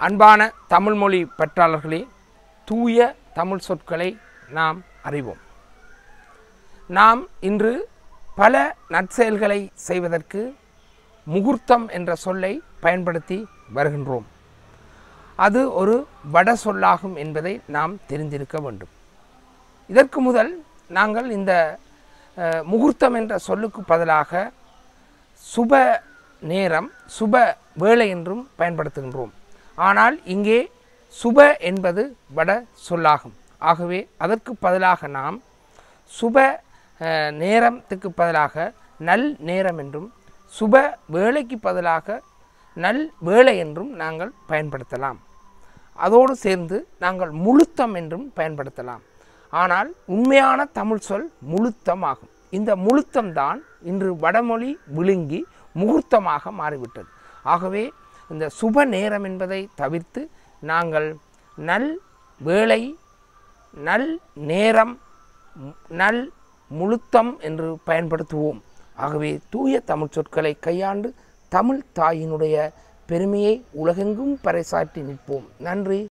அன்பான தமிழ்மொழி பற்றாளர்களே தூய தமிழ் சொற்களை நாம் அறிவோம் நாம் இன்று பல நற்செயல்களை செய்வதற்கு முகூர்த்தம் என்ற சொல்லை பயன்படுத்தி வருகின்றோம் அது ஒரு வட சொல்லாகும் என்பதை நாம் தெரிந்திருக்க வேண்டும் இதற்கு முதல் நாங்கள் இந்த அஹ், முகூர்த்தம் என்ற சொல்லுக்கு பதிலாக சுப நேரம் சுப வேளை என்றும் பயன்படுத்துகின்றோம் ஆனால் இங்கே சுப என்பது வட சொல்லாகும் ஆகவே அதற்கு பதிலாக நாம் சுப அஹ், நேரத்துக்கு பதிலாக நல் நேரம் என்றும் சுப வேளைக்கு பதிலாக நல் வேளை என்றும் நாங்கள் பயன்படுத்தலாம் அதோடு சேர்ந்து நாங்கள் முழுத்தம் என்றும் பயன்படுத்தலாம் ஆனால் உண்மையான தமிழ் சொல் முழுத்தம் ஆகும் இந்த முழுத்தம் தான் இன்று வடமொழி விழுங்கி முகூர்த்தமாக மாறிவிட்டது ஆகவே இந்த சுப நேரம் என்பதை தவிர்த்து நாங்கள் நல் வேளை நல் நேரம் ம், நல் முழுத்தம் என்று பயன்படுத்துவோம் ஆகவே தூய தமிழ் சொற்களை கையாண்டு தமிழ் தாயினுடைய பெருமையை உலகெங்கும் பறைசாற்றி நிற்போம் நன்றி